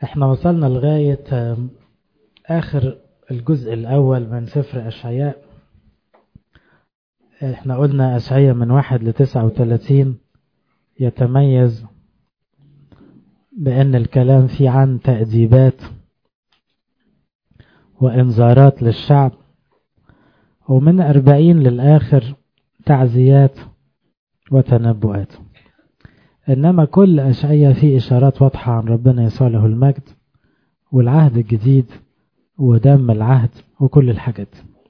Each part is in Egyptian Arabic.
احنا وصلنا لغاية آخر الجزء الأول من سفر أشعياء احنا قلنا أشعياء من واحد لتسعة وثلاثين يتميز بأن الكلام فيه عن تأديبات وإنذارات للشعب ومن أربعين للآخر تعزيات وتنبؤات إنما كل أشعية فيه إشارات واضحة عن ربنا يسوع له المجد والعهد الجديد ودم العهد وكل الحاجات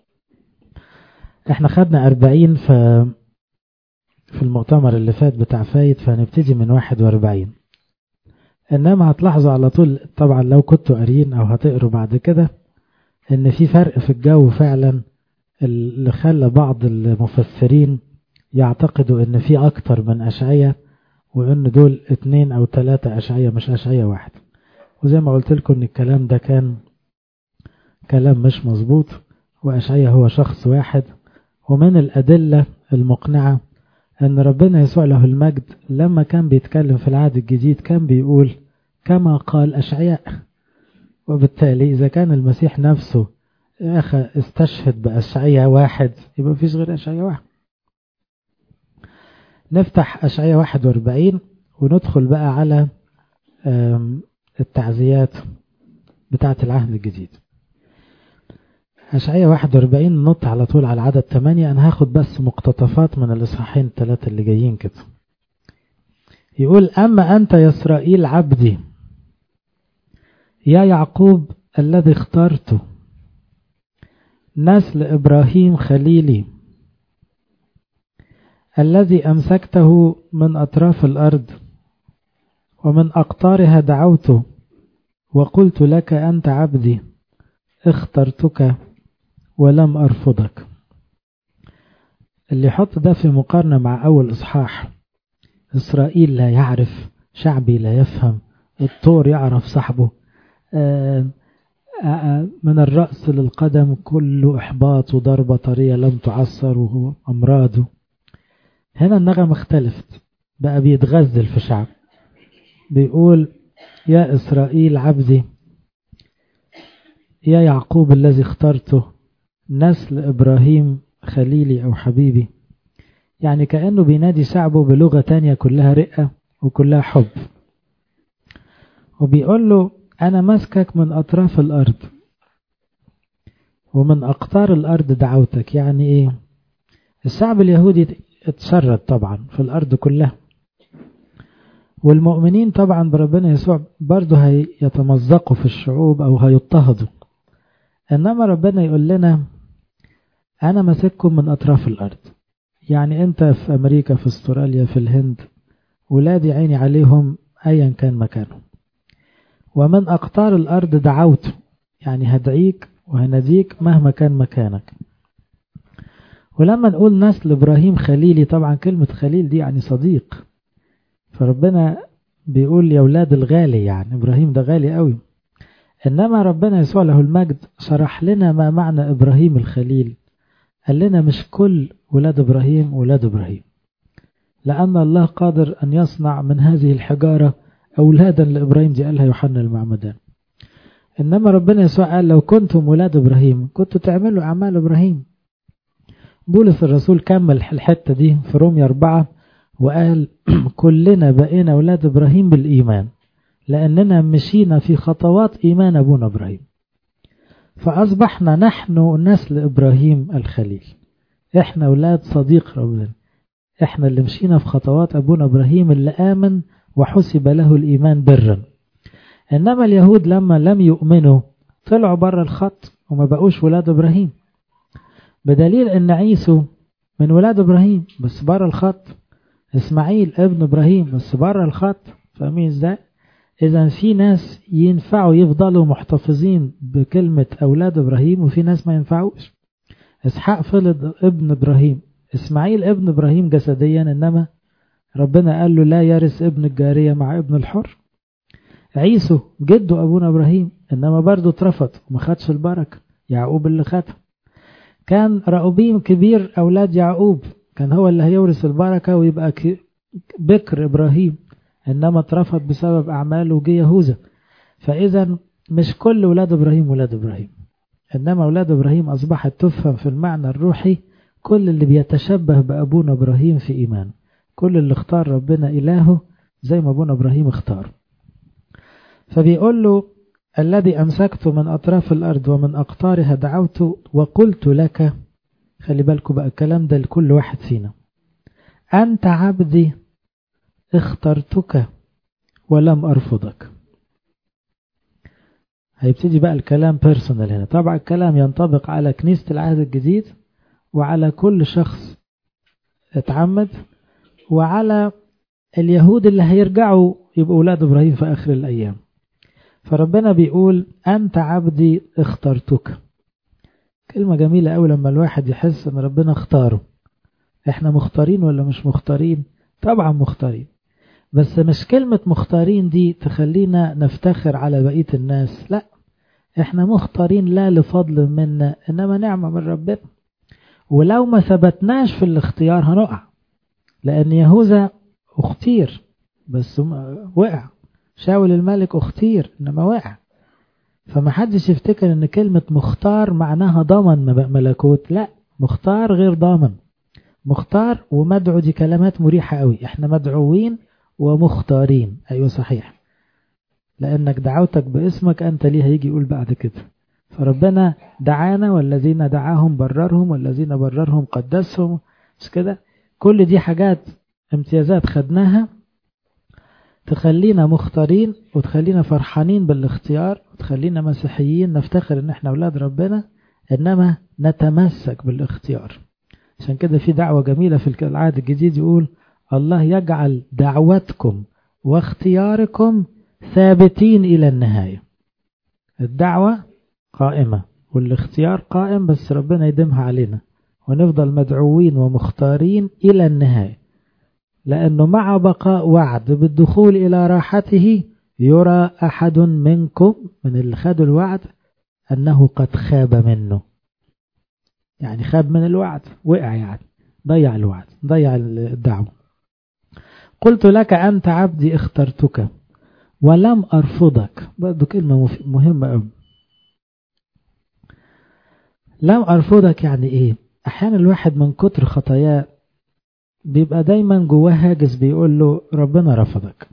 احنا خدنا أربعين في في المؤتمر اللي فات بتاع فايد فهنبتدي من واحد وأربعين إنما هتلاحظوا على طول طبعا لو كنتوا قاريين أو هتقروا بعد كده إن في فرق في الجو فعلا اللي خلى بعض المفسرين يعتقدوا إن في أكتر من أشعية وإن دول اتنين أو تلاتة أشعية مش أشعية واحد وزي ما قلت لكم إن الكلام ده كان كلام مش مظبوط وأشعية هو شخص واحد ومن الأدلة المقنعة أن ربنا يسوع له المجد لما كان بيتكلم في العهد الجديد كان بيقول كما قال أشعياء وبالتالي إذا كان المسيح نفسه أخ استشهد بأشعية واحد يبقى مفيش غير أشعية واحد نفتح أشعية واحد واربعين وندخل بقى على التعزيات بتاعة العهد الجديد أشعية 41 نط على طول على العدد 8 أنا هاخد بس مقتطفات من الإصحاحين الثلاثة اللي جايين كده يقول أما أنت يا إسرائيل عبدي يا يعقوب الذي اخترته نسل إبراهيم خليلي الذي أمسكته من أطراف الأرض ومن أقطارها دعوته وقلت لك أنت عبدي اخترتك ولم أرفضك اللي يحط ده في مقارنة مع أول إصحاح إسرائيل لا يعرف شعبي لا يفهم الطور يعرف صاحبه آآ آآ من الرأس للقدم كله إحباط وضربة طرية لم تعصر وهو أمراضه هنا النغمة اختلفت بقى بيتغزل في شعب بيقول يا إسرائيل عبدي يا يعقوب الذي اخترته نسل إبراهيم خليلي أو حبيبي يعني كأنه بينادي شعبه بلغة تانية كلها رئة وكلها حب وبيقول له أنا ماسكك من أطراف الأرض ومن أقطار الأرض دعوتك يعني إيه الشعب اليهودي اتشرد طبعا في الأرض كلها والمؤمنين طبعا بربنا يسوع برضه هيتمزقوا في الشعوب أو هيضطهدوا إنما ربنا يقول لنا أنا ماسككم من أطراف الأرض يعني أنت في أمريكا في استراليا في الهند ولادي عيني عليهم أيا كان مكانهم ومن أقطار الأرض دعوت يعني هدعيك وهنديك مهما كان مكانك ولما نقول نسل إبراهيم خليلي طبعا كلمة خليل دي يعني صديق فربنا بيقول يا ولاد الغالي يعني إبراهيم ده غالي قوي إنما ربنا يسوع له المجد شرح لنا ما معنى إبراهيم الخليل قال لنا مش كل ولاد إبراهيم ولاد إبراهيم لأن الله قادر أن يصنع من هذه الحجارة أولادا لإبراهيم دي قالها يوحنا المعمدان إنما ربنا يسوع قال لو كنتم ولاد إبراهيم كنتوا تعملوا أعمال إبراهيم بولس الرسول كمل الحتة دي في رومية أربعة وقال كلنا بقينا ولاد إبراهيم بالإيمان لأننا مشينا في خطوات إيمان أبونا إبراهيم فأصبحنا نحن نسل إبراهيم الخليل إحنا أولاد صديق ربنا إحنا اللي مشينا في خطوات أبونا إبراهيم اللي آمن وحسب له الإيمان برا إنما اليهود لما لم يؤمنوا طلعوا بره الخط وما بقوش ولاد إبراهيم بدليل أن عيسو من ولاد إبراهيم بس بره الخط إسماعيل ابن إبراهيم بس بره الخط فاهمين إزاي؟ إذا في ناس ينفعوا يفضلوا محتفظين بكلمة أولاد إبراهيم وفي ناس ما ينفعوش إسحاق فلد ابن إبراهيم إسماعيل ابن إبراهيم جسديا إنما ربنا قال له لا يرث ابن الجارية مع ابن الحر عيسو جده أبونا إبراهيم إنما برضه اترفض وما خدش البركة يعقوب اللي خدها كان رأوبيم كبير أولاد يعقوب كان هو اللي هيورث البركة ويبقى بكر إبراهيم إنما اترفض بسبب أعماله وجه يهوذا فإذا مش كل ولاد إبراهيم ولاد إبراهيم إنما ولاد إبراهيم أصبحت تفهم في المعنى الروحي كل اللي بيتشبه بأبونا إبراهيم في إيمان كل اللي اختار ربنا إلهه زي ما أبونا إبراهيم اختار فبيقول له الذي أمسكت من أطراف الأرض ومن أقطارها دعوت وقلت لك خلي بالكم بقى الكلام ده لكل واحد فينا أنت عبدي اخترتك ولم أرفضك هيبتدي بقى الكلام بيرسونال هنا طبعا الكلام ينطبق على كنيسة العهد الجديد وعلى كل شخص اتعمد وعلى اليهود اللي هيرجعوا يبقوا أولاد إبراهيم في آخر الأيام فربنا بيقول أنت عبدي اخترتك كلمة جميلة أوي لما الواحد يحس أن ربنا اختاره احنا مختارين ولا مش مختارين طبعا مختارين بس مش كلمة مختارين دي تخلينا نفتخر على بقية الناس لا احنا مختارين لا لفضل منا انما نعمة من ربنا ولو ما ثبتناش في الاختيار هنقع لان يهوذا اختير بس وقع شاول الملك اختير انما وقع فما حدش يفتكر ان كلمة مختار معناها ضمن ملكوت لا مختار غير ضامن مختار ومدعو دي كلمات مريحة قوي احنا مدعوين ومختارين ايوه صحيح لانك دعوتك باسمك انت ليه هيجي يقول بعد كده فربنا دعانا والذين دعاهم بررهم والذين بررهم قدسهم مش كده كل دي حاجات امتيازات خدناها تخلينا مختارين وتخلينا فرحانين بالاختيار وتخلينا مسيحيين نفتخر ان احنا اولاد ربنا انما نتمسك بالاختيار عشان كده في دعوة جميلة في العهد الجديد يقول الله يجعل دعوتكم واختياركم ثابتين إلى النهاية الدعوة قائمة والاختيار قائم بس ربنا يدمها علينا ونفضل مدعوين ومختارين إلى النهاية لأنه مع بقاء وعد بالدخول إلى راحته يرى أحد منكم من اللي خدوا الوعد أنه قد خاب منه يعني خاب من الوعد وقع يعني ضيع الوعد ضيع الدعوة قلت لك أنت عبدي اخترتك ولم أرفضك برضو كلمة مهمة أوي لم أرفضك يعني إيه أحيانا الواحد من كتر خطاياه بيبقى دايما جواه هاجس بيقول له ربنا رفضك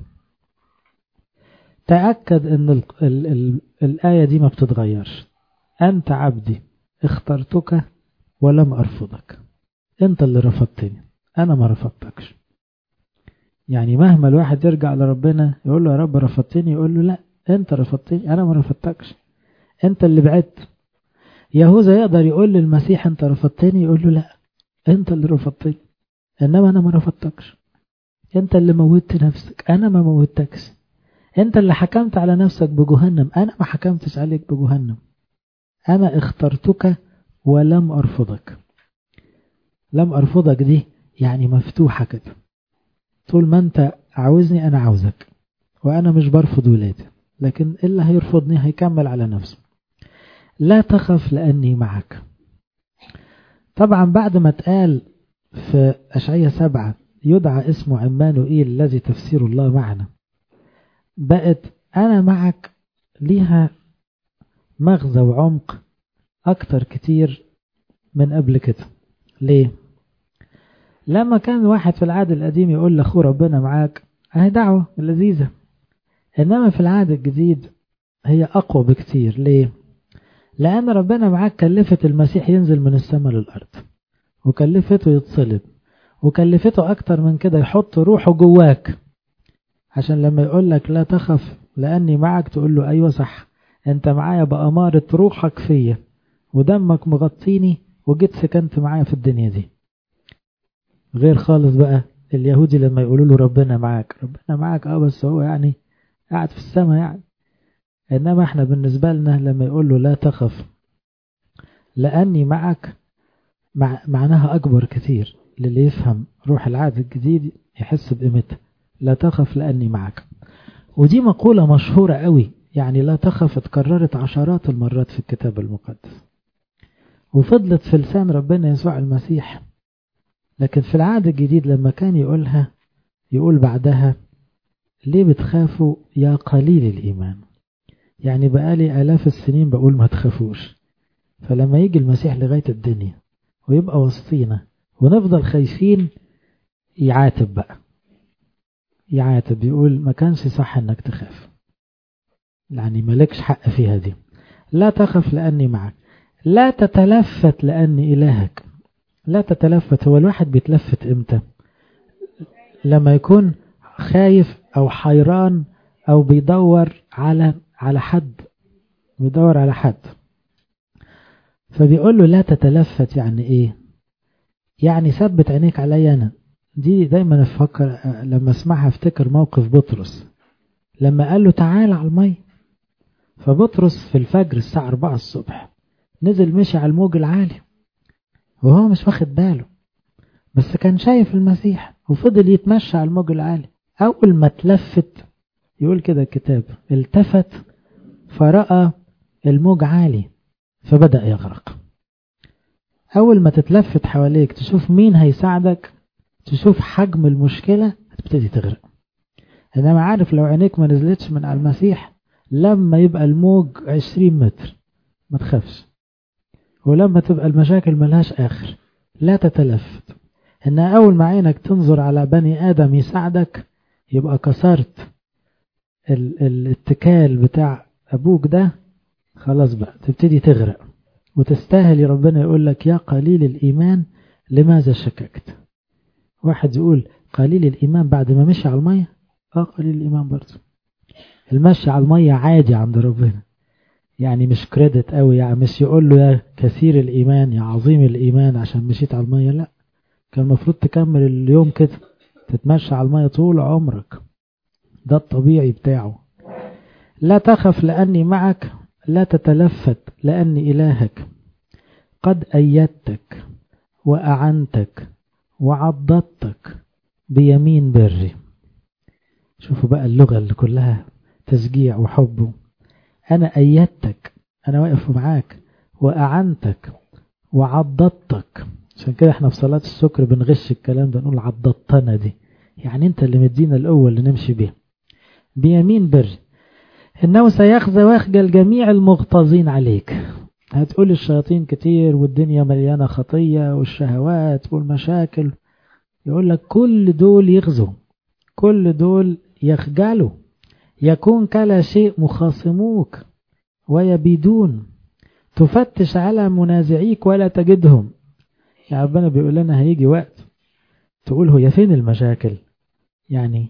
تأكد أن ال ال ال الآية دي ما بتتغيرش أنت عبدي اخترتك ولم أرفضك أنت اللي رفضتني أنا ما رفضتكش يعني مهما الواحد يرجع لربنا يقول له يا رب رفضتني يقول له لا أنت رفضتني أنا ما رفضتكش أنت اللي بعدت يهوذا يقدر يقول للمسيح أنت رفضتني يقول له لا أنت اللي رفضتني إنما أنا ما رفضتكش أنت اللي موتت نفسك أنا ما موتتكش أنت اللي حكمت على نفسك بجهنم أنا ما حكمتش عليك بجهنم أنا اخترتك ولم أرفضك لم أرفضك دي يعني مفتوحة كده طول ما أنت عاوزني أنا عاوزك وأنا مش برفض ولادي لكن اللي هيرفضني هيكمل على نفسه لا تخف لأني معك طبعا بعد ما اتقال في أشعية سبعة يدعى اسمه عمانوئيل الذي تفسير الله معنا بقت أنا معك ليها مغزى وعمق أكتر كتير من قبل كده ليه؟ لما كان واحد في العهد القديم يقول لأخوه ربنا معاك هي دعوة لذيذة إنما في العهد الجديد هي أقوى بكتير ليه؟ لأن ربنا معاك كلفت المسيح ينزل من السماء للأرض وكلفته يتصلب وكلفته أكتر من كده يحط روحه جواك عشان لما يقول لك لا تخف لأني معك تقول له أيوة صح أنت معايا بأمارة روحك فيا ودمك مغطيني وجيت سكنت معايا في الدنيا دي غير خالص بقى اليهودي لما يقولوا له ربنا معاك ربنا معاك اه بس هو يعني قاعد في السماء يعني انما احنا بالنسبة لنا لما يقول له لا تخف لاني معك مع معناها اكبر كتير للي يفهم روح العهد الجديد يحس بقيمتها لا تخف لاني معك ودي مقولة مشهورة قوي يعني لا تخف اتكررت عشرات المرات في الكتاب المقدس وفضلت في لسان ربنا يسوع المسيح لكن في العهد الجديد لما كان يقولها يقول بعدها ليه بتخافوا يا قليل الإيمان يعني بقالي آلاف السنين بقول ما تخافوش فلما يجي المسيح لغاية الدنيا ويبقى وسطينا ونفضل خايفين يعاتب بقى يعاتب يقول ما كانش صح انك تخاف يعني مالكش حق فيها دي لا تخف لأني معك لا تتلفت لأني إلهك لا تتلفت هو الواحد بيتلفت امتى لما يكون خايف أو حيران أو بيدور على على حد بيدور على حد فبيقول له لا تتلفت يعني ايه يعني ثبت عينيك عليا انا دي دايما افكر لما اسمعها افتكر موقف بطرس لما قال له تعال على المي فبطرس في الفجر الساعة 4 الصبح نزل مشي على الموج العالي وهو مش واخد باله بس كان شايف المسيح وفضل يتمشى على الموج العالي أول ما تلفت يقول كده الكتاب التفت فرأى الموج عالي فبدأ يغرق أول ما تتلفت حواليك تشوف مين هيساعدك تشوف حجم المشكلة هتبتدي تغرق إنما عارف لو عينيك ما نزلتش من على المسيح لما يبقى الموج عشرين متر ما تخافش ولما تبقى المشاكل ملهاش آخر لا تتلفت إن أول ما عينك تنظر على بني آدم يساعدك يبقى كسرت الاتكال بتاع أبوك ده خلاص بقى تبتدي تغرق وتستاهل ربنا يقول لك يا قليل الإيمان لماذا شككت واحد يقول قليل الإيمان بعد ما مشي على المية اه قليل الإيمان برضه المشي على المية عادي عند ربنا يعني مش كريدت قوي يعني مش يقول له يا كثير الإيمان يا عظيم الإيمان عشان مشيت على المية لا كان المفروض تكمل اليوم كده تتمشى على المية طول عمرك ده الطبيعي بتاعه لا تخف لأني معك لا تتلفت لأني إلهك قد أيدتك وأعنتك وعضدتك بيمين بري شوفوا بقى اللغة اللي كلها تشجيع وحب أنا أيدتك أنا واقف معاك وأعنتك وعضدتك عشان كده احنا في صلاة السكر بنغش الكلام ده نقول عضدتنا دي يعني انت اللي مدينا القوة اللي نمشي بيها بيمين بري إنه سيخزى ويخجل جميع المغتاظين عليك هتقول الشياطين كتير والدنيا مليانة خطية والشهوات والمشاكل يقول لك كل دول يغزوا كل دول يخجلوا يكون كلا شيء مخاصموك ويبيدون تفتش على منازعيك ولا تجدهم يا ربنا بيقول لنا هيجي وقت تقول هي فين المشاكل يعني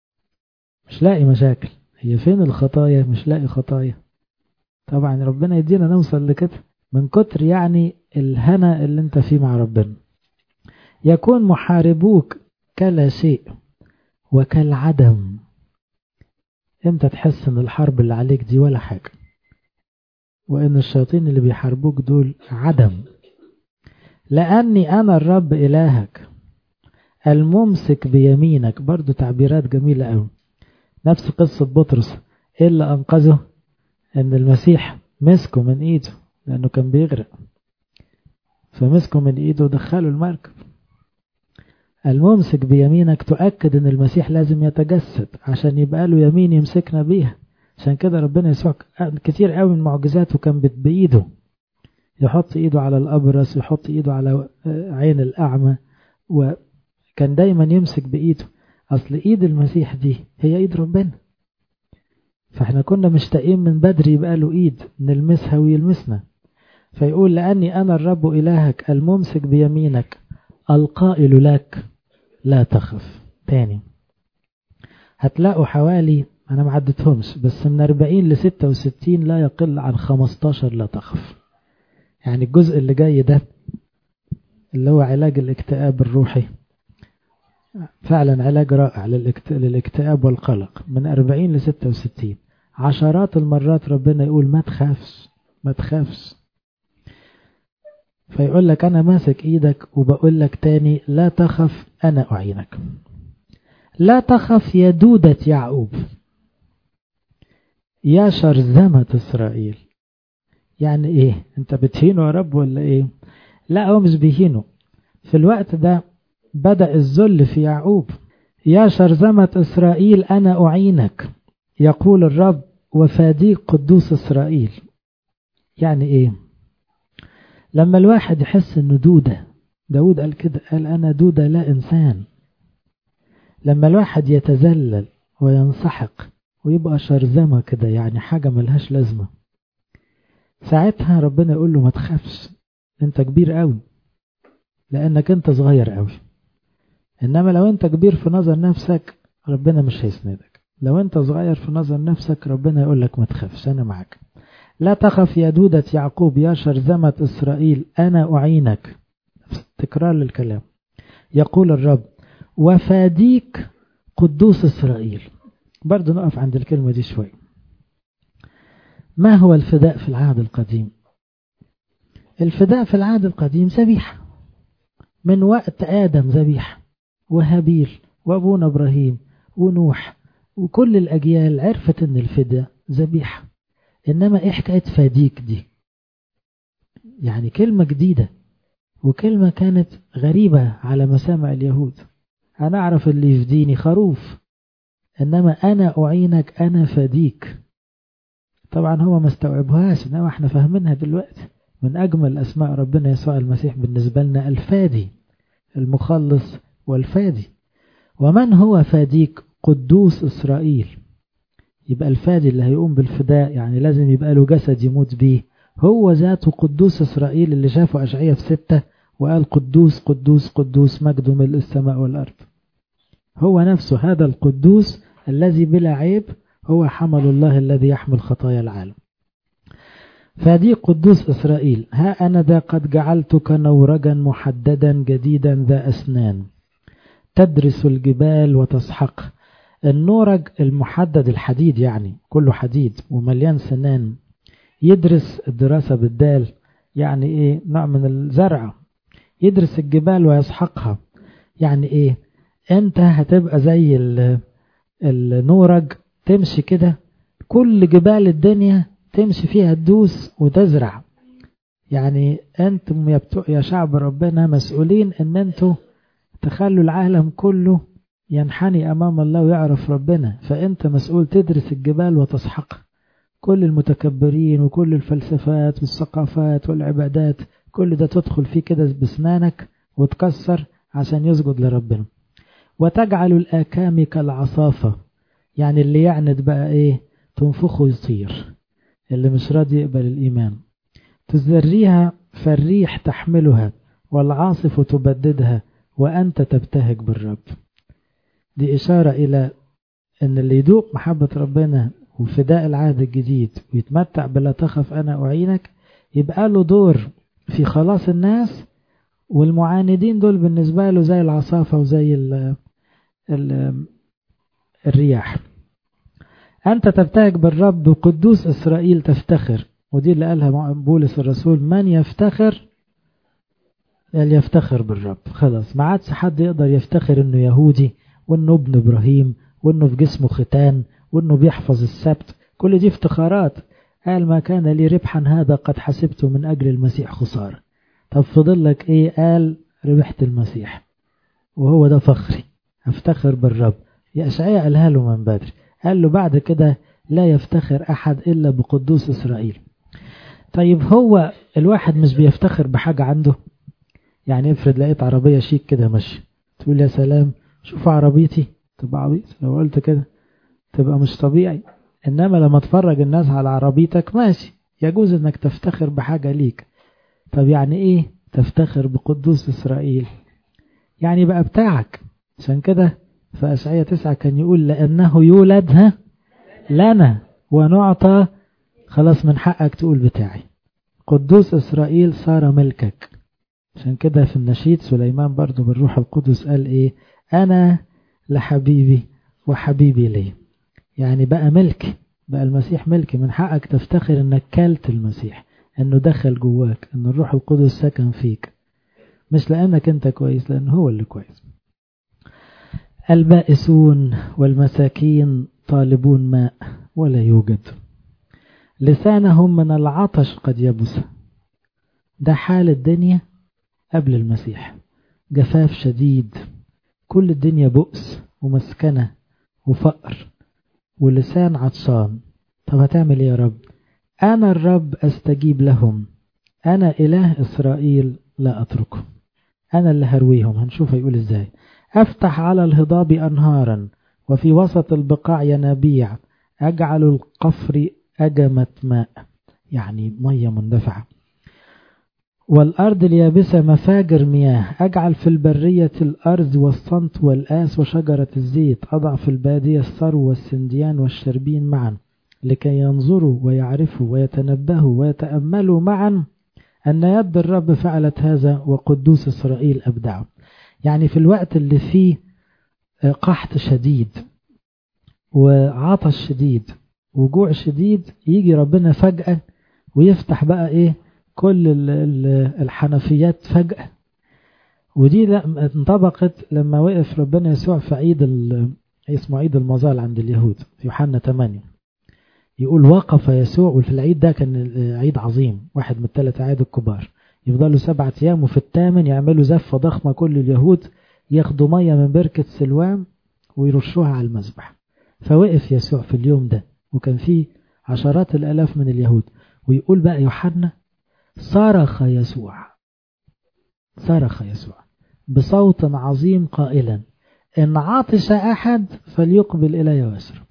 مش لاقي مشاكل هي فين الخطايا مش لاقي خطايا طبعا ربنا يدينا نوصل لكده من كتر يعني الهنا اللي انت فيه مع ربنا يكون محاربوك كلا شيء وكالعدم امتى تحس ان الحرب اللي عليك دي ولا حاجة وان الشياطين اللي بيحاربوك دول عدم لاني انا الرب الهك الممسك بيمينك برضو تعبيرات جميلة قوي نفس قصة بطرس ايه اللي انقذه ان المسيح مسكه من ايده لانه كان بيغرق فمسكه من ايده ودخله المركب الممسك بيمينك تؤكد ان المسيح لازم يتجسد عشان يبقى له يمين يمسكنا بيها عشان كده ربنا يسوع كتير قوي من معجزاته كان بإيده يحط ايده على الابرص يحط ايده على عين الاعمى وكان دايما يمسك بايده اصل ايد المسيح دي هي ايد ربنا فاحنا كنا مشتاقين من بدري يبقى له ايد نلمسها ويلمسنا فيقول لاني انا الرب الهك الممسك بيمينك القائل لك لا تخف تاني هتلاقوا حوالي انا ما عدتهمش بس من 40 ل 66 لا يقل عن 15 لا تخف يعني الجزء اللي جاي ده اللي هو علاج الاكتئاب الروحي فعلا علاج رائع للاكتئاب والقلق من 40 ل 66 عشرات المرات ربنا يقول ما تخافش ما تخافش فيقول لك أنا ماسك إيدك وبقول لك تاني لا تخف أنا أعينك لا تخف يا دودة يعقوب يا شرذمة إسرائيل يعني إيه أنت بتهينه يا رب ولا إيه لا هو مش بيهينه في الوقت ده بدأ الذل في يعقوب يا شرذمة إسرائيل أنا أعينك يقول الرب وفاديك قدوس إسرائيل يعني إيه لما الواحد يحس إنه دودة داود قال كده قال أنا دودة لا إنسان لما الواحد يتذلل وينسحق ويبقى شرذمة كده يعني حاجة ملهاش لازمة ساعتها ربنا يقول له ما تخافش انت كبير قوي لانك انت صغير قوي انما لو انت كبير في نظر نفسك ربنا مش هيسندك لو انت صغير في نظر نفسك ربنا يقول لك ما تخافش انا معاك لا تخف يا دودة يعقوب يا شرذمة إسرائيل أنا أعينك تكرار للكلام يقول الرب وفاديك قدوس إسرائيل برضو نقف عند الكلمة دي شوي ما هو الفداء في العهد القديم الفداء في العهد القديم ذبيحة من وقت آدم ذبيحة وهابيل وأبونا إبراهيم ونوح وكل الأجيال عرفت أن الفداء ذبيحة إنما إيه حكاية فاديك دي يعني كلمة جديدة وكلمة كانت غريبة على مسامع اليهود أنا أعرف اللي يفديني خروف إنما أنا أعينك أنا فديك طبعا هو ما استوعبهاش إنما احنا فاهمينها دلوقتي من أجمل أسماء ربنا يسوع المسيح بالنسبة لنا الفادي المخلص والفادي ومن هو فاديك قدوس إسرائيل يبقى الفادي اللي هيقوم بالفداء يعني لازم يبقى له جسد يموت بيه هو ذاته قدوس إسرائيل اللي شافه أشعية في ستة وقال قدوس قدوس قدوس مجد ملء السماء والأرض هو نفسه هذا القدوس الذي بلا عيب هو حمل الله الذي يحمل خطايا العالم فدي قدوس إسرائيل ها أنا ذا قد جعلتك نورجا محددا جديدا ذا أسنان تدرس الجبال وتسحق النورج المحدد الحديد يعني كله حديد ومليان سنان يدرس الدراسة بالدال يعني ايه نوع من الزرع يدرس الجبال ويسحقها يعني ايه انت هتبقى زي النورج تمشي كده كل جبال الدنيا تمشي فيها تدوس وتزرع يعني انتم يا, يا شعب ربنا مسؤولين ان انتوا تخلوا العالم كله ينحني امام الله ويعرف ربنا فانت مسؤول تدرس الجبال وتسحقها كل المتكبرين وكل الفلسفات والثقافات والعبادات كل ده تدخل فيه كده بسنانك وتكسر عشان يسجد لربنا وتجعل الآكام كالعصافة يعني اللي يعند بقى ايه تنفخه يطير اللي مش راضي يقبل الإيمان تزريها فالريح تحملها والعاصف تبددها وأنت تبتهج بالرب دي إشارة إلى أن اللي يدوق محبة ربنا وفداء العهد الجديد ويتمتع بلا تخف أنا أعينك يبقى له دور في خلاص الناس والمعاندين دول بالنسبة له زي العصافة وزي ال ال الرياح أنت تبتهج بالرب قدوس إسرائيل تفتخر ودي اللي قالها بولس الرسول من يفتخر قال يفتخر بالرب خلاص ما عادش حد يقدر يفتخر انه يهودي وانه ابن ابراهيم وانه في جسمه ختان وانه بيحفظ السبت كل دي افتخارات قال ما كان لي ربحا هذا قد حسبته من اجل المسيح خسارة طب فضل لك ايه قال ربحت المسيح وهو ده فخري افتخر بالرب يا اشعياء قالها له من بدري قال له بعد كده لا يفتخر احد الا بقدوس اسرائيل طيب هو الواحد مش بيفتخر بحاجة عنده يعني افرض لقيت عربية شيك كده ماشي تقول يا سلام شوف عربيتي تبقى عبيط لو قلت كده تبقى مش طبيعي انما لما تفرج الناس على عربيتك ماشي يجوز انك تفتخر بحاجة ليك طب يعني ايه تفتخر بقدوس اسرائيل يعني بقى بتاعك عشان كده في أشعية تسعة كان يقول لأنه يولد ها لنا ونعطى خلاص من حقك تقول بتاعي قدوس إسرائيل صار ملكك عشان كده في النشيد سليمان برضو بالروح القدس قال ايه انا لحبيبي وحبيبي لي يعني بقى ملك بقى المسيح ملكي من حقك تفتخر انك كلت المسيح انه دخل جواك ان الروح القدس سكن فيك مش لانك انت كويس لان هو اللي كويس البائسون والمساكين طالبون ماء ولا يوجد لسانهم من العطش قد يبس ده حال الدنيا قبل المسيح جفاف شديد كل الدنيا بؤس ومسكنة وفقر ولسان عطشان طب هتعمل ايه يا رب أنا الرب أستجيب لهم أنا إله إسرائيل لا أتركهم أنا اللي هرويهم هنشوف يقول إزاي أفتح على الهضاب أنهارا وفي وسط البقاع ينابيع أجعل القفر أجمة ماء يعني مية مندفعة والأرض اليابسة مفاجر مياه أجعل في البرية الأرز والصنت والآس وشجرة الزيت أضع في البادية الثرو والسنديان والشربين معا لكي ينظروا ويعرفوا ويتنبهوا ويتأملوا معا أن يد الرب فعلت هذا وقدوس إسرائيل أبدعه يعني في الوقت اللي فيه قحط شديد وعطش شديد وجوع شديد يجي ربنا فجأة ويفتح بقى ايه كل الحنفيات فجأة ودي انطبقت لما وقف ربنا يسوع في عيد اسمه عيد المظال عند اليهود في يوحنا 8 يقول وقف يسوع وفي العيد ده كان عيد عظيم واحد من الثلاث عيد الكبار يفضلوا سبعة أيام وفي الثامن يعملوا زفة ضخمة كل اليهود ياخدوا مية من بركة سلوام ويرشوها على المذبح فوقف يسوع في اليوم ده وكان فيه عشرات الآلاف من اليهود ويقول بقى يوحنا صرخ يسوع صرخ يسوع بصوت عظيم قائلا إن عطش أحد فليقبل إلي ويشرب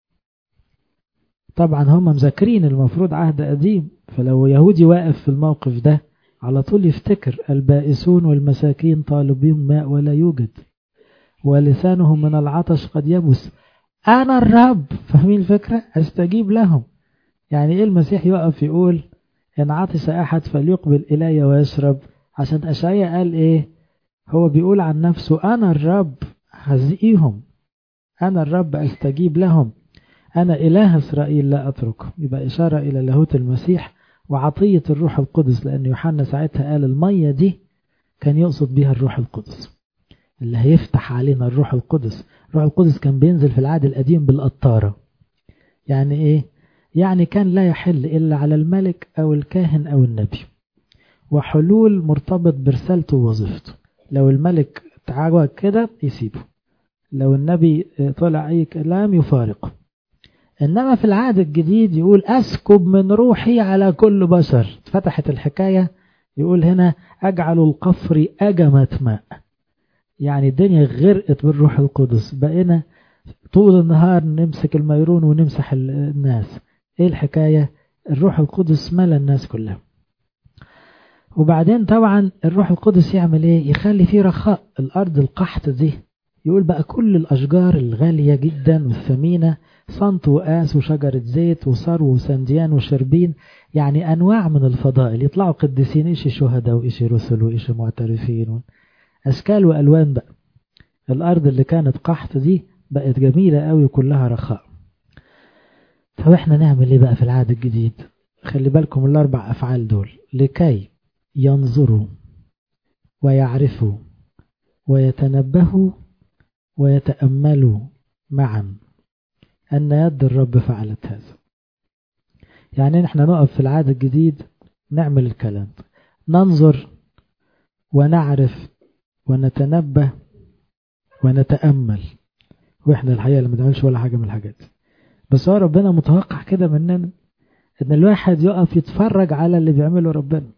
طبعا هم مذاكرين المفروض عهد قديم فلو يهودي واقف في الموقف ده على طول يفتكر البائسون والمساكين طالبين ماء ولا يوجد ولسانهم من العطش قد يبس أنا الرب فاهمين الفكرة استجيب لهم يعني إيه المسيح يقف يقول إن عطش أحد فليقبل إلي ويشرب عشان أشعيا قال إيه هو بيقول عن نفسه أنا الرب هزئيهم أنا الرب أستجيب لهم أنا إله إسرائيل لا أتركهم يبقى إشارة إلى لاهوت المسيح وعطية الروح القدس لأن يوحنا ساعتها قال المية دي كان يقصد بها الروح القدس اللي هيفتح علينا الروح القدس الروح القدس كان بينزل في العهد القديم بالقطارة يعني إيه يعني كان لا يحل إلا على الملك أو الكاهن أو النبي وحلول مرتبط برسالته ووظيفته لو الملك تعاوج كده يسيبه لو النبي طلع أي كلام يفارقه إنما في العهد الجديد يقول أسكب من روحي على كل بشر فتحت الحكاية يقول هنا أجعل القفر أجمة ماء يعني الدنيا غرقت بالروح القدس بقينا طول النهار نمسك الميرون ونمسح الناس ايه الحكاية الروح القدس ملا الناس كلها وبعدين طبعا الروح القدس يعمل ايه يخلي فيه رخاء الارض القحط دي يقول بقى كل الاشجار الغالية جدا والثمينة صنط وقاس وشجرة زيت وصرو وسنديان وشربين يعني انواع من الفضائل يطلعوا قديسين ايش شهداء وايش رسل وايش معترفين اشكال والوان بقى الارض اللي كانت قحط دي بقت جميلة قوي وكلها رخاء طب احنا نعمل ايه بقى في العهد الجديد خلي بالكم الاربع افعال دول لكي ينظروا ويعرفوا ويتنبهوا ويتأملوا معا أن يد الرب فعلت هذا يعني احنا نقف في العهد الجديد نعمل الكلام ننظر ونعرف ونتنبه ونتأمل واحنا الحقيقة اللي ما بنعملش ولا حاجة من الحاجات بس هو ربنا متوقع كده مننا ان الواحد يقف يتفرج على اللي بيعمله ربنا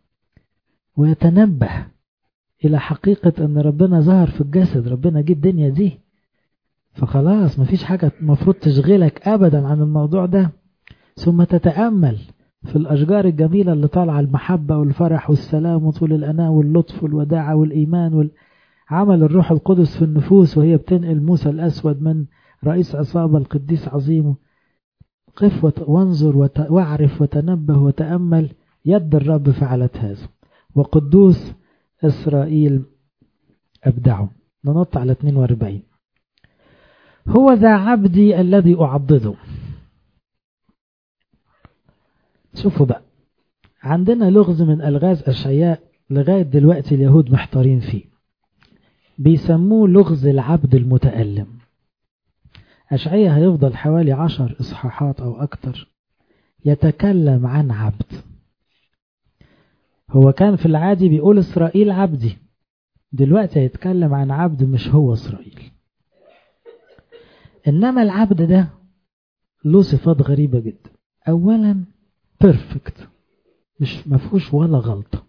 ويتنبه الى حقيقة ان ربنا ظهر في الجسد ربنا جه الدنيا دي فخلاص مفيش حاجة المفروض تشغلك ابدا عن الموضوع ده ثم تتأمل في الأشجار الجميلة اللي طالعة المحبة والفرح والسلام وطول الأناة واللطف والوداعة والإيمان وال... عمل الروح القدس في النفوس وهي بتنقل موسى الأسود من رئيس عصابة القديس عظيم قف وت... وانظر وت... واعرف وتنبه وتأمل يد الرب فعلت هذا وقدوس إسرائيل أبدعه ننط على 42 هو ذا عبدي الذي أعضده شوفوا بقى عندنا لغز من ألغاز أشعياء لغاية دلوقتي اليهود محتارين فيه بيسموه لغز العبد المتألم أشعية هيفضل حوالي عشر إصحاحات أو أكتر يتكلم عن عبد هو كان في العادي بيقول إسرائيل عبدي دلوقتي هيتكلم عن عبد مش هو إسرائيل إنما العبد ده له صفات غريبة جدا أولا بيرفكت مش مفهوش ولا غلطة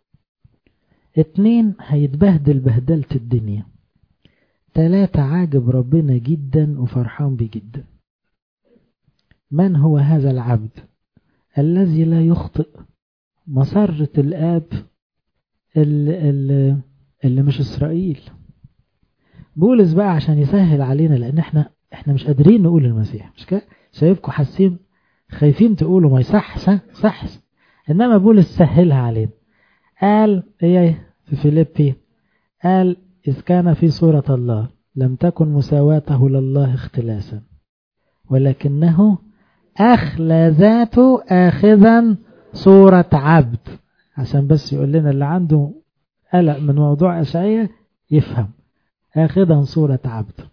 اتنين هيتبهدل بهدلة الدنيا تلاتة عاجب ربنا جدا وفرحان بيه جدا من هو هذا العبد الذي لا يخطئ مسرة الآب اللي, اللي, اللي مش إسرائيل بولس بقى عشان يسهل علينا لأن احنا احنا مش قادرين نقول المسيح مش كده شايفكم حاسين خايفين تقولوا ما يصح صح صح إنما بولس سهلها علينا قال ايه في فيليبي قال إذ كان في صورة الله لم تكن مساواته لله اختلاسا ولكنه أخلى ذاته آخذا صورة عبد عشان بس يقول لنا اللي عنده قلق من موضوع أشعية يفهم آخذا صورة عبد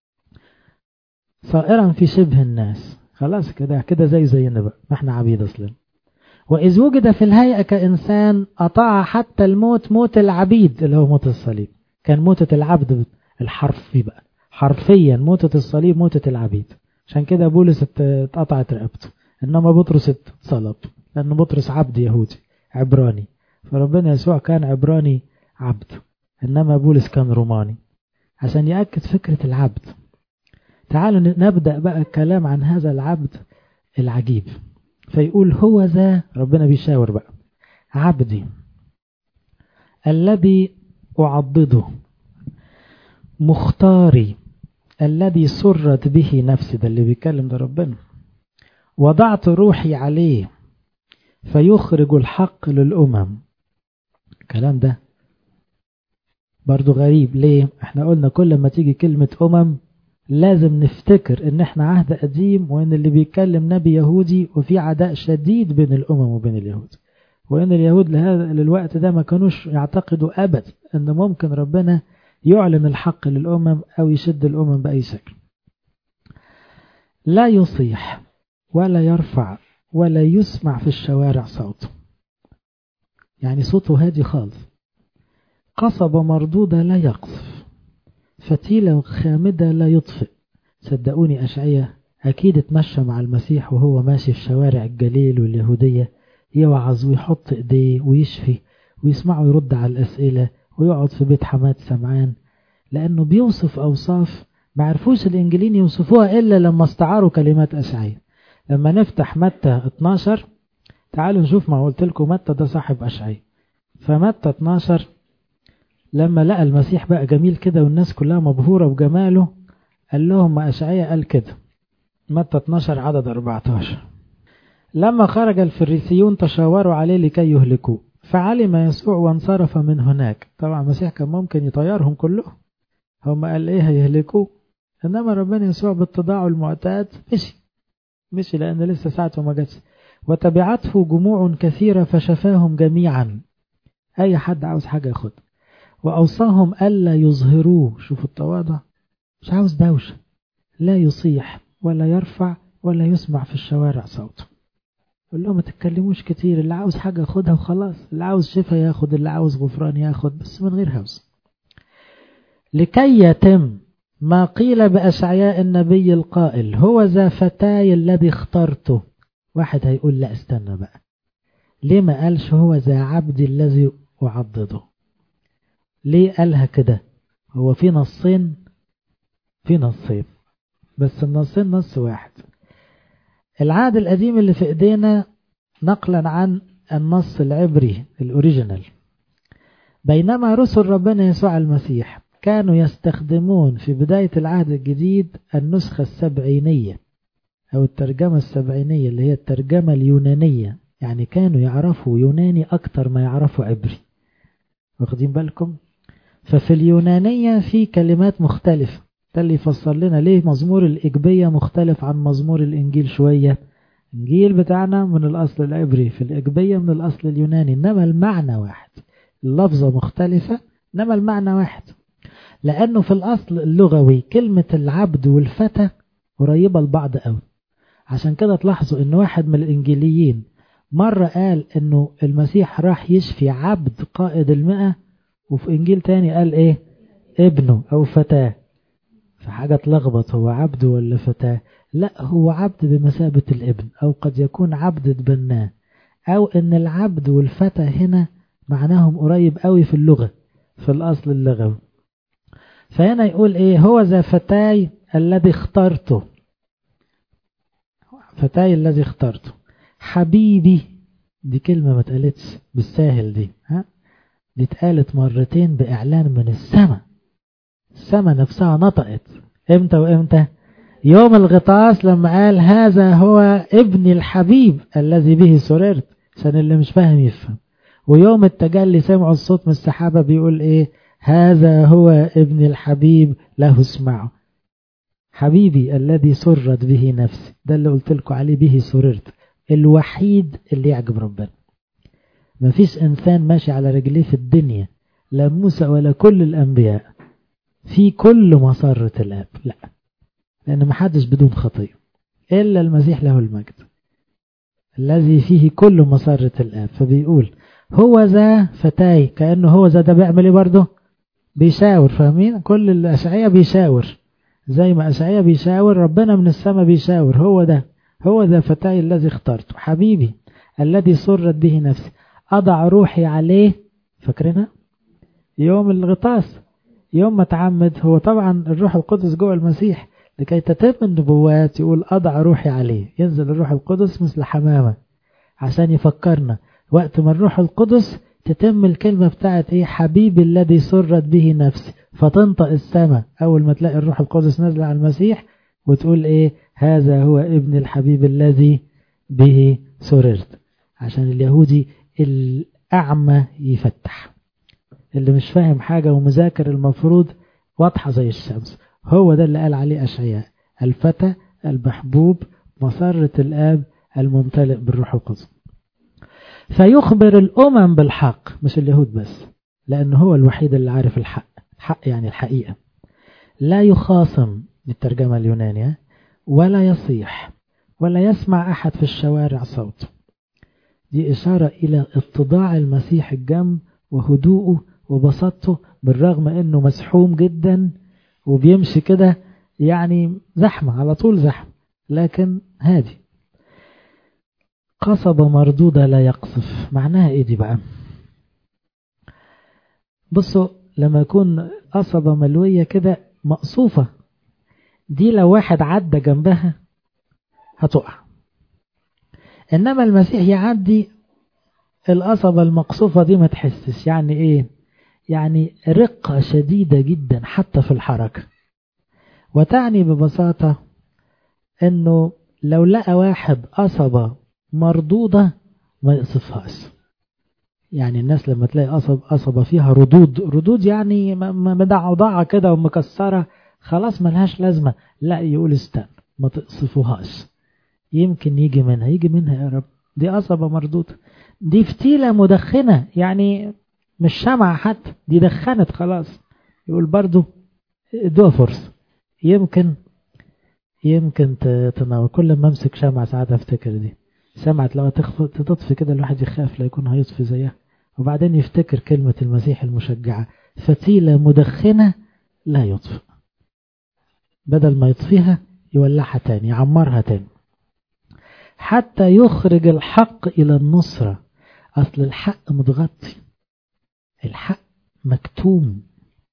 صائرا في شبه الناس خلاص كده كده زي زينا بقى ما احنا عبيد اصلا وإذ وجد في الهيئة كإنسان أطاع حتى الموت موت العبيد اللي هو موت الصليب كان موتة العبد الحرفي بقى حرفيا موتة الصليب موتة العبيد عشان كده بولس اتقطعت رقبته إنما بطرس اتصلب لأن بطرس عبد يهودي عبراني فربنا يسوع كان عبراني عبد إنما بولس كان روماني عشان يأكد فكرة العبد تعالوا نبدأ بقى الكلام عن هذا العبد العجيب فيقول هو ذا ربنا بيشاور بقى عبدي الذي أعضده مختاري الذي سرت به نفسي ده اللي بيتكلم ده ربنا وضعت روحي عليه فيخرج الحق للأمم الكلام ده برضو غريب ليه احنا قلنا كل ما تيجي كلمة أمم لازم نفتكر ان احنا عهد قديم وان اللي بيتكلم نبي يهودي وفي عداء شديد بين الامم وبين اليهود وان اليهود لهذا للوقت ده ما كانوش يعتقدوا ابدا ان ممكن ربنا يعلن الحق للامم او يشد الامم باي شكل لا يصيح ولا يرفع ولا يسمع في الشوارع صوته يعني صوته هادي خالص قصبة مردودة لا يقصف فتيلة خامدة لا يطفئ صدقوني أشعية أكيد اتمشى مع المسيح وهو ماشي في شوارع الجليل واليهودية يوعظ ويحط إيديه ويشفي ويسمعه يرد على الأسئلة ويقعد في بيت حماد سمعان لأنه بيوصف أوصاف ما عرفوش الإنجيلين يوصفوها إلا لما استعاروا كلمات أشعية لما نفتح متى 12 تعالوا نشوف ما قلت لكم متى ده صاحب أشعية فمتى 12 لما لقى المسيح بقى جميل كده والناس كلها مبهورة بجماله قال لهم ما أشعية قال كده متى 12 عدد 14 لما خرج الفريسيون تشاوروا عليه لكي يهلكوه فعلم يسوع وانصرف من هناك طبعا المسيح كان ممكن يطيرهم كلهم هم قال ايه هيهلكوه انما ربنا يسوع باتضاعه المعتاد مشي مشي لان لسه ساعته ما جاتش وتبعته جموع كثيرة فشفاهم جميعا اي حد عاوز حاجة ياخد وأوصاهم ألا يظهروه شوفوا التواضع مش عاوز دوشة لا يصيح ولا يرفع ولا يسمع في الشوارع صوته قول لهم ما تتكلموش كتير اللي عاوز حاجة خدها وخلاص اللي عاوز شفا ياخد اللي عاوز غفران ياخد بس من غير هوس لكي يتم ما قيل بأشعياء النبي القائل هو ذا فتاي الذي اخترته واحد هيقول لا استنى بقى ليه ما قالش هو ذا عبدي الذي أعضده ليه قالها كده هو في نصين في نصين بس النصين نص واحد العهد القديم اللي في ايدينا نقلا عن النص العبري الاوريجينال بينما رسل ربنا يسوع المسيح كانوا يستخدمون في بداية العهد الجديد النسخة السبعينية أو الترجمة السبعينية اللي هي الترجمة اليونانية يعني كانوا يعرفوا يوناني أكتر ما يعرفوا عبري واخدين بالكم ففي اليونانية في كلمات مختلفة ده اللي يفسر لنا ليه مزمور الإجبية مختلف عن مزمور الإنجيل شوية الإنجيل بتاعنا من الأصل العبري في الإجبية من الأصل اليوناني إنما المعنى واحد اللفظة مختلفة إنما المعنى واحد لأنه في الأصل اللغوي كلمة العبد والفتى قريبة لبعض قوي عشان كده تلاحظوا إن واحد من الإنجيليين مرة قال إنه المسيح راح يشفي عبد قائد المئة وفي إنجيل تاني قال إيه ابنه أو فتاه فحاجة تلخبط هو عبد ولا فتاة لا هو عبد بمثابة الابن أو قد يكون عبد اتبناه أو إن العبد والفتى هنا معناهم قريب قوي في اللغة في الأصل اللغوي فهنا يقول إيه هو ذا فتاي الذي اخترته فتاي الذي اخترته حبيبي دي كلمة ما اتقالتش بالساهل دي ها دي اتقالت مرتين بإعلان من السماء السماء نفسها نطقت امتى وامتى يوم الغطاس لما قال هذا هو ابن الحبيب الذي به سررت عشان اللي مش فاهم يفهم ويوم التجلي سمعوا الصوت من السحابة بيقول ايه هذا هو ابن الحبيب له اسمعوا حبيبي الذي سرت به نفسي ده اللي قلت لكم عليه به سررت الوحيد اللي يعجب ربنا مفيش انسان ماشي على رجليه في الدنيا لا موسى ولا كل الانبياء في كل مسرة الاب لا لان محدش بدون خطيه الا المسيح له المجد الذي فيه كل مسرة الاب فبيقول هو ذا فتاي كانه هو ذا ده بيعمل ايه برضه بيشاور فاهمين كل الاشعياء بيشاور زي ما اشعياء بيشاور ربنا من السماء بيشاور هو ده هو ذا فتاي الذي اخترته حبيبي الذي سرت به نفسي أضع روحي عليه فاكرينها يوم الغطاس يوم ما تعمد هو طبعا الروح القدس جوه المسيح لكي تتم النبوات يقول أضع روحي عليه ينزل الروح القدس مثل حمامة عشان يفكرنا وقت ما الروح القدس تتم الكلمة بتاعت ايه حبيبي الذي سرت به نفسي فتنطق السماء أول ما تلاقي الروح القدس نازل على المسيح وتقول ايه هذا هو ابن الحبيب الذي به سررت عشان اليهودي الأعمى يفتح اللي مش فاهم حاجة ومذاكر المفروض واضحة زي الشمس هو ده اللي قال عليه أشعياء الفتى المحبوب مسرة الآب الممتلئ بالروح القدس فيخبر الأمم بالحق مش اليهود بس لأنه هو الوحيد اللي عارف الحق الحق يعني الحقيقة لا يخاصم بالترجمة اليونانية ولا يصيح ولا يسمع أحد في الشوارع صوته دي إشارة إلى اتضاع المسيح الجم وهدوءه وبساطته بالرغم أنه مسحوم جدا وبيمشي كده يعني زحمة على طول زحمة لكن هادي قصبة مردودة لا يقصف معناها ايه دي بقى بصوا لما يكون قصبة ملوية كده مقصوفة دي لو واحد عدى جنبها هتقع إنما المسيح يعدي القصبة المقصوفة دي ما تحسش يعني إيه يعني رقة شديدة جدا حتى في الحركة وتعني ببساطة إنه لو لقى واحد قصبة مردودة ما يقصفهاش يعني الناس لما تلاقي قصب قصبة فيها ردود ردود يعني مدعوضعة كده ومكسرة خلاص ملهاش لازمة لا يقول استنى ما تقصفوهاش يمكن يجي منها يجي منها يا رب دي قصبة مردودة دي فتيلة مدخنة يعني مش شمعة حتى دي دخنت خلاص يقول برضو ادوها فرصة يمكن يمكن تنور كل ما امسك شمعة ساعات افتكر دي سمعة لو تطفي كده الواحد يخاف لا يكون هيطفي زيها وبعدين يفتكر كلمة المسيح المشجعة فتيلة مدخنة لا يطفئ بدل ما يطفيها يولعها تاني يعمرها تاني حتى يخرج الحق إلى النصرة أصل الحق متغطي الحق مكتوم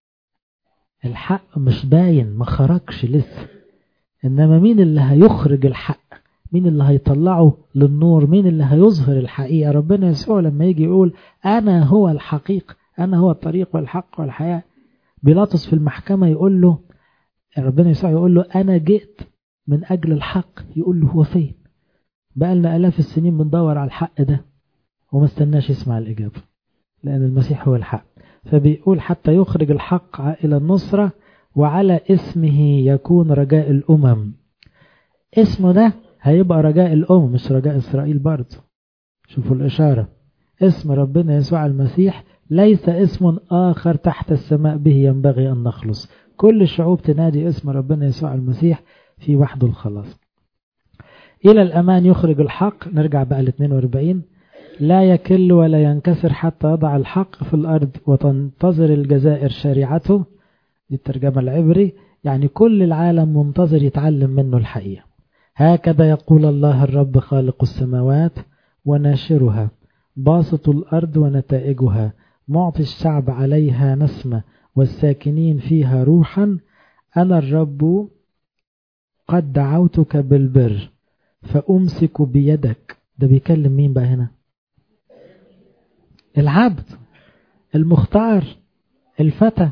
الحق مش باين ما خرجش لسه إنما مين اللي هيخرج الحق مين اللي هيطلعه للنور مين اللي هيظهر الحقيقة ربنا يسوع لما يجي يقول أنا هو الحقيقة أنا هو الطريق والحق والحياة بيلاطس في المحكمة يقول له ربنا يسوع يقول له أنا جئت من أجل الحق يقول له هو فين بقى لنا آلاف السنين بندور على الحق ده وما استناش يسمع الإجابة لأن المسيح هو الحق فبيقول حتى يخرج الحق إلى النصرة وعلى اسمه يكون رجاء الأمم اسمه ده هيبقى رجاء الأمم مش رجاء إسرائيل برضه شوفوا الإشارة اسم ربنا يسوع المسيح ليس اسم آخر تحت السماء به ينبغي أن نخلص كل الشعوب تنادي اسم ربنا يسوع المسيح في وحده الخلاص إلى الأمان يخرج الحق نرجع بقى ل 42 لا يكل ولا ينكسر حتى يضع الحق في الأرض وتنتظر الجزائر شريعته دي الترجمة العبري يعني كل العالم منتظر يتعلم منه الحقيقة هكذا يقول الله الرب خالق السماوات وناشرها باسط الأرض ونتائجها معطي الشعب عليها نسمة والساكنين فيها روحا أنا الرب قد دعوتك بالبر فأمسك بيدك ده بيكلم مين بقى هنا العبد المختار الفتى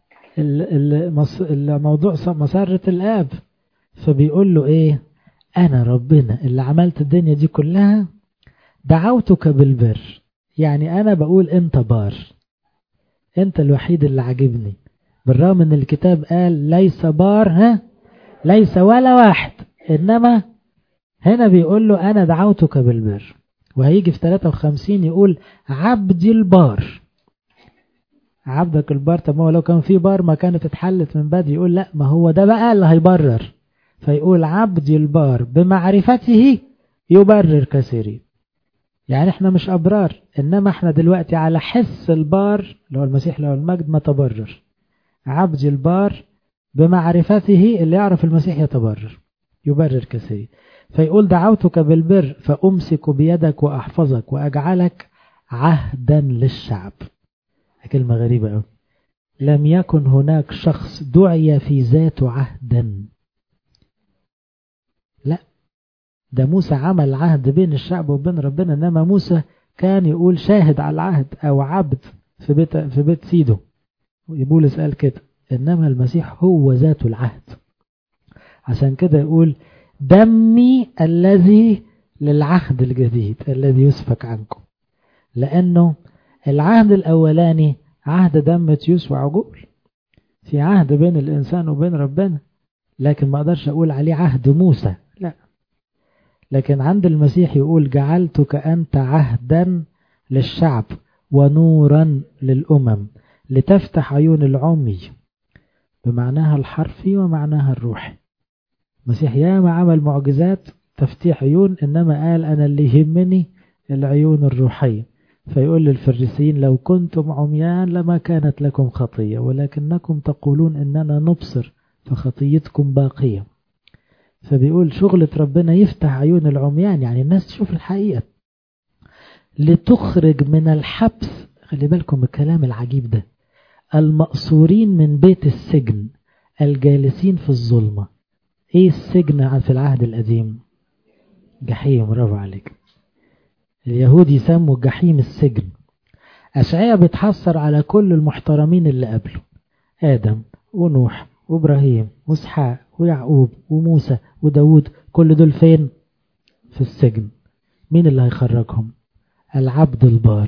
الموضوع مسرة الآب فبيقول له ايه انا ربنا اللي عملت الدنيا دي كلها دعوتك بالبر يعني انا بقول انت بار انت الوحيد اللي عاجبني بالرغم ان الكتاب قال ليس بار ها ليس ولا واحد انما هنا بيقول له انا دعوتك بالبر وهيجي في 53 يقول عبدي البار عبدك البار طب ما هو لو كان في بار ما كانت اتحلت من بدري يقول لا ما هو ده بقى اللي هيبرر فيقول عبدي البار بمعرفته يبرر كثيرين يعني احنا مش أبرار إنما احنا دلوقتي على حس البار اللي هو المسيح له المجد ما تبرر عبدي البار بمعرفته اللي يعرف المسيح يتبرر يبرر كثير فيقول دعوتك بالبر فأمسك بيدك وأحفظك وأجعلك عهدا للشعب كلمة غريبة أوي لم يكن هناك شخص دعي في ذاته عهدا لا ده موسى عمل عهد بين الشعب وبين ربنا انما موسى كان يقول شاهد على العهد او عبد في بيت في بيت سيده بولس قال كده انما المسيح هو ذات العهد عشان كده يقول دمي الذي للعهد الجديد الذي يسفك عنكم لانه العهد الاولاني عهد دم تيوس وعجول في عهد بين الانسان وبين ربنا لكن ما اقدرش اقول عليه عهد موسى لا لكن عند المسيح يقول جعلتك أنت عهدا للشعب ونورا للأمم لتفتح عيون العمي بمعناها الحرفي ومعناها الروحي المسيح ياما عمل معجزات تفتيح عيون إنما قال أنا اللي يهمني العيون الروحية فيقول للفريسيين لو كنتم عميان لما كانت لكم خطية ولكنكم تقولون إننا نبصر فخطيتكم باقية فبيقول شغلة ربنا يفتح عيون العميان يعني الناس تشوف الحقيقة لتخرج من الحبس خلي بالكم الكلام العجيب ده المقصورين من بيت السجن الجالسين في الظلمة ايه السجن في العهد القديم جحيم برافو عليك اليهود يسموا الجحيم السجن أشعية بتحصر على كل المحترمين اللي قبله آدم ونوح وإبراهيم وإسحاق ويعقوب وموسى وداود كل دول فين في السجن مين اللي هيخرجهم العبد البار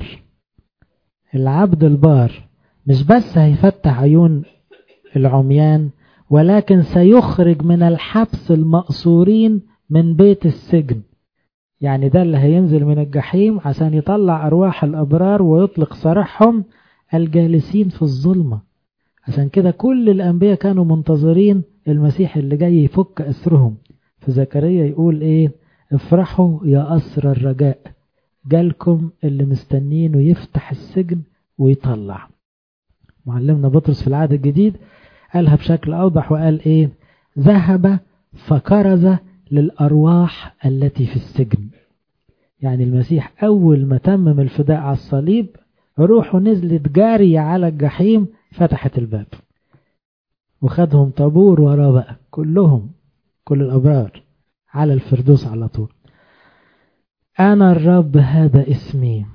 العبد البار مش بس هيفتح عيون العميان ولكن سيخرج من الحبس المأسورين من بيت السجن يعني ده اللي هينزل من الجحيم عشان يطلع أرواح الأبرار ويطلق سراحهم الجالسين في الظلمة عشان كده كل الأنبياء كانوا منتظرين المسيح اللي جاي يفك أسرهم في زكريا يقول إيه افرحوا يا أسر الرجاء جالكم اللي مستنين ويفتح السجن ويطلع معلمنا بطرس في العهد الجديد قالها بشكل أوضح وقال إيه ذهب فكرز للأرواح التي في السجن يعني المسيح أول ما تمم الفداء على الصليب روحه نزلت جارية على الجحيم فتحت الباب وخدهم طابور وراه بقى كلهم كل الأبرار على الفردوس على طول أنا الرب هذا اسمي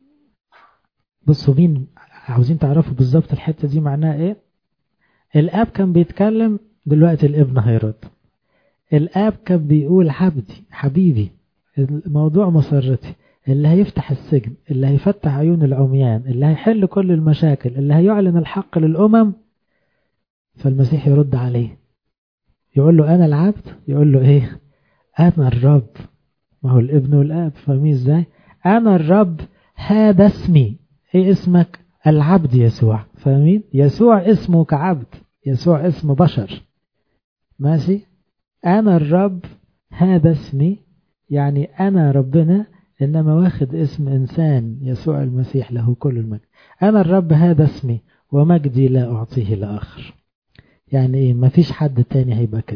بصوا مين عاوزين تعرفوا بالظبط الحتة دي معناها ايه الاب كان بيتكلم دلوقتي الابن هيرد الاب كان بيقول عبدي حبيبي الموضوع مسرتي اللي هيفتح السجن اللي هيفتح عيون العميان اللي هيحل كل المشاكل اللي هيعلن الحق للأمم فالمسيح يرد عليه يقول له أنا العبد يقول له إيه أنا الرب ما هو الابن والآب فاهمين إزاي أنا الرب هذا اسمي إيه اسمك العبد يسوع فاهمين يسوع اسمه كعبد يسوع اسم بشر ماشي أنا الرب هذا اسمي يعني أنا ربنا إنما واخد اسم إنسان يسوع المسيح له كل المجد أنا الرب هذا اسمي ومجدي لا أعطيه لآخر يعني إيه مفيش حد تاني هيبقى كده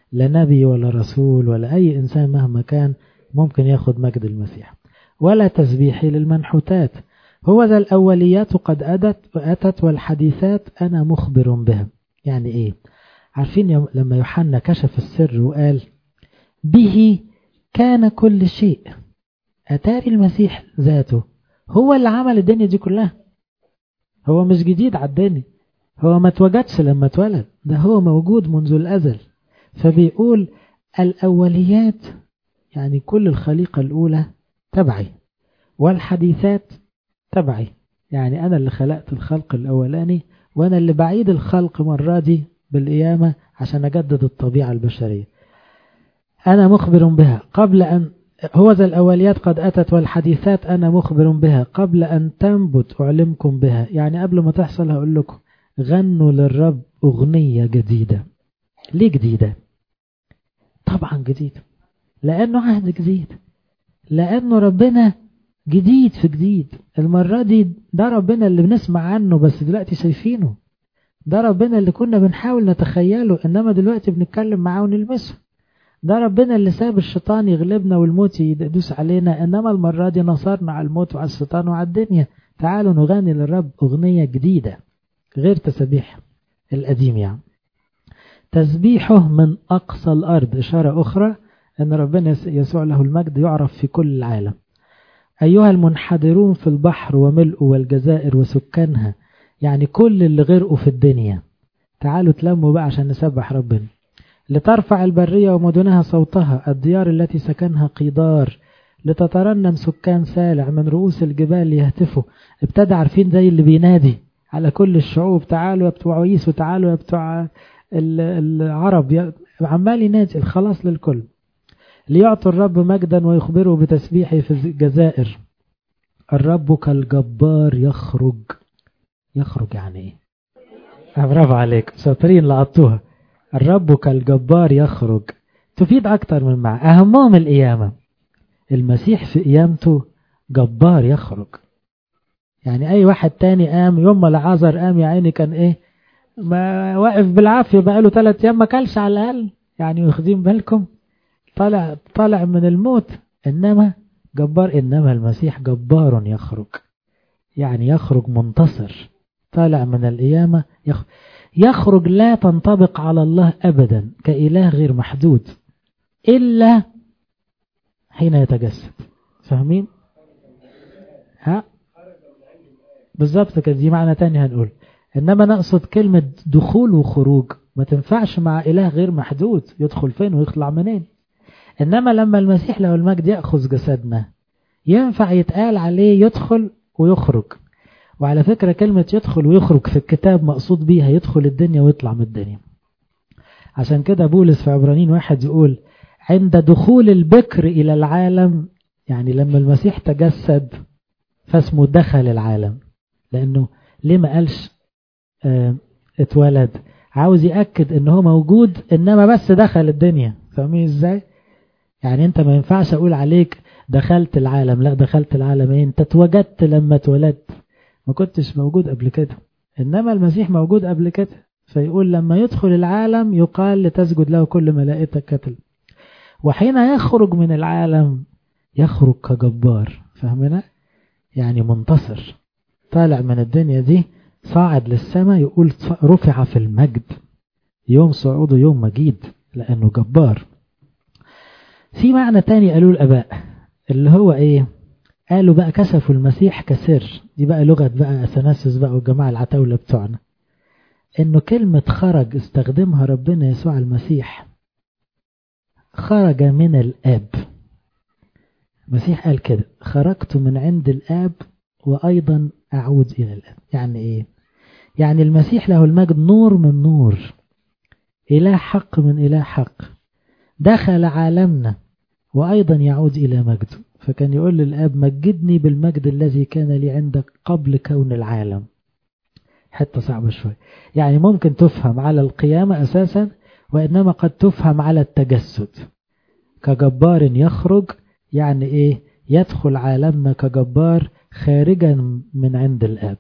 لا نبي ولا رسول ولا أي إنسان مهما كان ممكن ياخد مجد المسيح ولا تسبيحي للمنحوتات هو ذا الأوليات قد أتت, أتت والحديثات أنا مخبر بها يعني إيه عارفين لما يوحنا كشف السر وقال به كان كل شيء أتاري المسيح ذاته هو اللي عمل الدنيا دي كلها هو مش جديد على الدنيا هو ما اتوجدش لما اتولد ده هو موجود منذ الأزل فبيقول الأوليات يعني كل الخليقة الأولى تبعي والحديثات تبعي يعني أنا اللي خلقت الخلق الأولاني وأنا اللي بعيد الخلق مرة دي بالقيامة عشان أجدد الطبيعة البشرية أنا مخبر بها قبل أن هو ذا الأوليات قد أتت والحديثات أنا مخبر بها قبل أن تنبت أعلمكم بها يعني قبل ما تحصل هقول لكم غنوا للرب أغنية جديدة ليه جديدة طبعا جديدة لأنه عهد جديد لأنه ربنا جديد في جديد المرة دي ده ربنا اللي بنسمع عنه بس دلوقتي شايفينه ده ربنا اللي كنا بنحاول نتخيله إنما دلوقتي بنتكلم معاه ونلمسه ده ربنا اللي ساب الشيطان يغلبنا والموت يدوس علينا إنما المرة دي نصرنا على الموت وعلى الشيطان وعلى الدنيا تعالوا نغني للرب أغنية جديدة غير تسبيح القديم يعني تسبيحه من أقصى الأرض إشارة أخرى أن ربنا يسوع له المجد يعرف في كل العالم أيها المنحدرون في البحر وملئه والجزائر وسكانها يعني كل اللي غرقوا في الدنيا تعالوا تلموا بقى عشان نسبح ربنا لترفع البرية ومدنها صوتها الديار التي سكنها قيدار لتترنم سكان سالع من رؤوس الجبال يهتفوا ابتدى عارفين زي اللي بينادي على كل الشعوب تعالوا يا بتوع عيس وتعالوا يا بتوع العرب عمال ينادي الخلاص للكل ليعطوا الرب مجدا ويخبروا بتسبيحه في الجزائر الرب كالجبار يخرج يخرج يعني ايه برافو عليك شاطرين لقطوها الرب كالجبار يخرج تفيد أكتر من معنى أهمهم القيامة المسيح في قيامته جبار يخرج يعني أي واحد تاني قام يوم ما العذر قام يا عيني كان إيه ما واقف بالعافية بقاله ثلاث أيام ما كلش على الأقل يعني واخدين بالكم طالع طالع من الموت إنما جبار إنما المسيح جبار يخرج يعني يخرج منتصر طالع من القيامة يخرج يخرج لا تنطبق على الله أبدا كإله غير محدود إلا حين يتجسد فاهمين ها بالظبط كده دي معنى تاني هنقول إنما نقصد كلمة دخول وخروج ما تنفعش مع إله غير محدود يدخل فين ويطلع منين إنما لما المسيح له المجد يأخذ جسدنا ينفع يتقال عليه يدخل ويخرج وعلى فكرة كلمة يدخل ويخرج في الكتاب مقصود بيها يدخل الدنيا ويطلع من الدنيا عشان كده بولس في عبرانين واحد يقول عند دخول البكر إلى العالم يعني لما المسيح تجسد فاسمه دخل العالم لأنه ليه ما قالش اه اتولد عاوز يأكد ان هو موجود انما بس دخل الدنيا فاهمين ازاي يعني انت ما ينفعش اقول عليك دخلت العالم لا دخلت العالم ايه انت اتوجدت لما اتولدت ما كنتش موجود قبل كده إنما المسيح موجود قبل كده فيقول لما يدخل العالم يقال لتسجد له كل ملائكة كتل وحين يخرج من العالم يخرج كجبار فهمنا يعني منتصر طالع من الدنيا دي صاعد للسماء يقول رفع في المجد يوم صعوده يوم مجيد لأنه جبار في معنى تاني قالوا الأباء اللي هو إيه قالوا بقى كشفوا المسيح كسر دي بقى لغة بقى أثناسس بقى والجماعة العتاولة بتوعنا إنه كلمة خرج استخدمها ربنا يسوع المسيح خرج من الآب المسيح قال كده خرجت من عند الآب وأيضا أعود إلى الآب يعني إيه يعني المسيح له المجد نور من نور إله حق من إله حق دخل عالمنا وأيضا يعود إلى مجده فكان يقول للآب مجدني بالمجد الذي كان لي عندك قبل كون العالم حتى صعبة شوي يعني ممكن تفهم على القيامة أساسا وإنما قد تفهم على التجسد كجبار يخرج يعني إيه يدخل عالمنا كجبار خارجا من عند الآب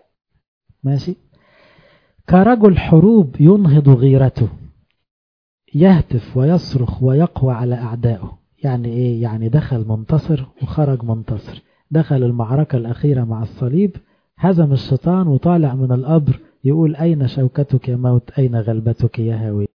ماشي كرجل حروب ينهض غيرته يهتف ويصرخ ويقوى على أعدائه يعني إيه؟ يعني دخل منتصر وخرج منتصر دخل المعركة الأخيرة مع الصليب هزم الشيطان وطالع من القبر يقول أين شوكتك يا موت أين غلبتك يا هاوي